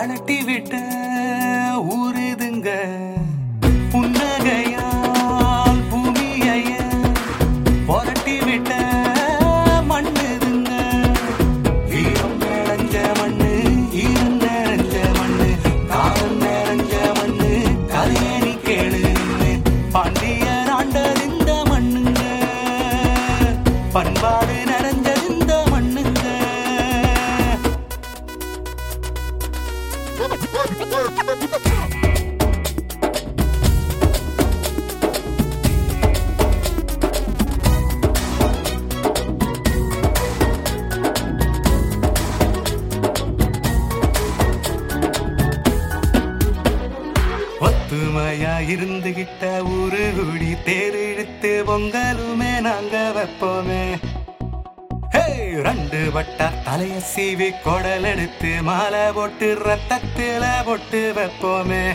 கழட்டி விட்ட ஊருதுங்க புன்னகையால் பூமியைய புரட்டி விட்ட மண்ணுதுங்க வீரம் நிறைஞ்ச மண்ணு ஈரம் நிறைஞ்ச மண்ணு காலம் நிறைஞ்ச மண்ணு கதையணி கேளுன்னு பாண்டியர் ஆண்டது இந்த மண்ணுங்க பண்பாடு நிறைஞ்சது இந்த மண்ணுங்க ஒத்துமையா இருந்துகிட்ட ஊரு கூடி தேர் இழுத்து பொங்கலுமே நாங்க வைப்போமே ஹே, ரெண்டு வட்டா தலைய சீவி குடல் எடுத்து மாலை போட்டு ரத்தத்தில போட்டு வைப்போமே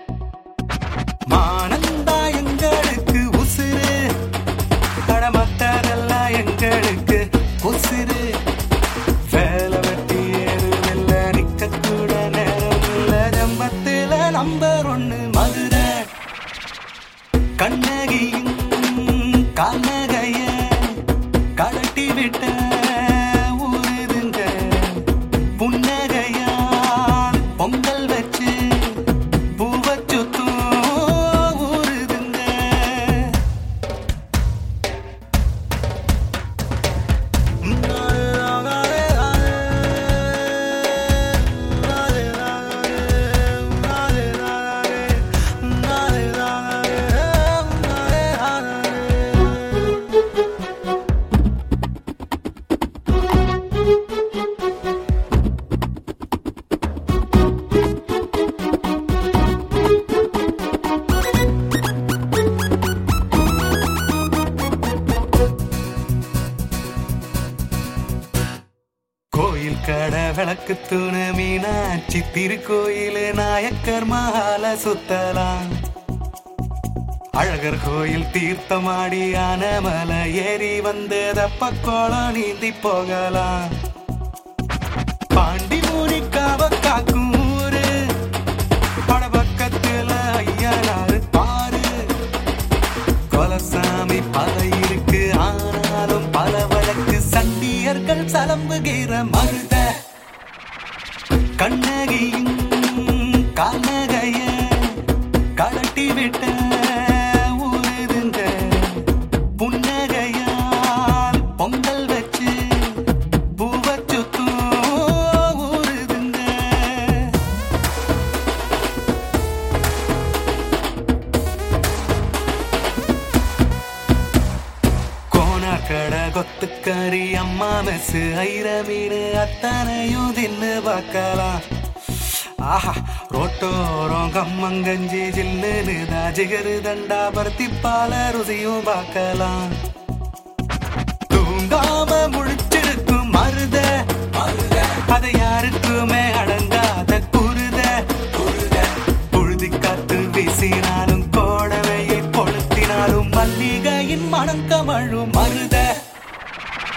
மானந்தா எங்களுக்கு உசுரு கடமத்ததெல்லாம் எங்களுக்கு உசுரு வேலை வெட்டி ஏதும் இல்ல நிக்க கூட நேரம் இல்ல ஜம்பத்தில நம்பர் ஒண்ணு மதுரை கண்ணகியின் கண்ணகைய கழட்டி விட்ட ஊருதுங்க புன்னகையால் பொங்கல் வச்சு பூவை சுத்தும் ஊருதுங்க கோயில் கடை விளக்கு தூணு மீனாட்சி திருக்கோயிலு நாயக்கர் மகால சுத்தலாம் அழகர் கோயில் தீர்த்தமாடி ஆனமலை ஏறி வந்து தப்பக்கோளம் நீந்தி போகலாம் பாண்டி மூனிக்காவ காக்கும் ஊரு படபக்கத்துல ஐயனாரு பாரு கொலசாமி பல இருக்கு ஆனாலும் பல வழக்கு சண்டியர்கள் சலம்புகிற மருத கண்ணகியின் கண்ணகைய கழட்டி விட்ட ஊருதுங்க புன்னகையால் பொங்கல் வச்சு பூவை சுத்தும் ஊருதுங்க கோணக்கட கொத்துக்கறி அம்மா மெசு ஐர மீன் அத்தனையும் தின்னு பார்க்கலாம் ஆஹா ரோட்டோரம் கம்மங்கஞ்சி ஜில்லுன்னு தான் ஜிகரு தண்டா பருத்தி பால ருசியும் பார்க்கலாம் தூங்காம முழிச்சிருக்கும் மருத அதை யாருக்குமே அடங்காத குருத புழுதி காத்து வீசினாலும் கோடவையை கொளுத்தினாலும் மல்லிகையின் மனம் கமழும் மருத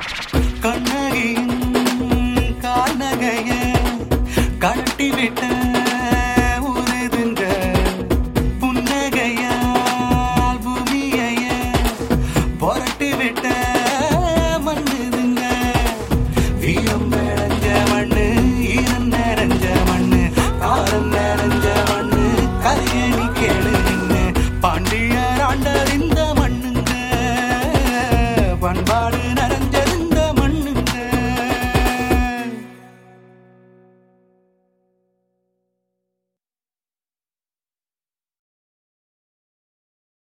கண்ணகியின் கால்நகைய கழட்டி விட்ட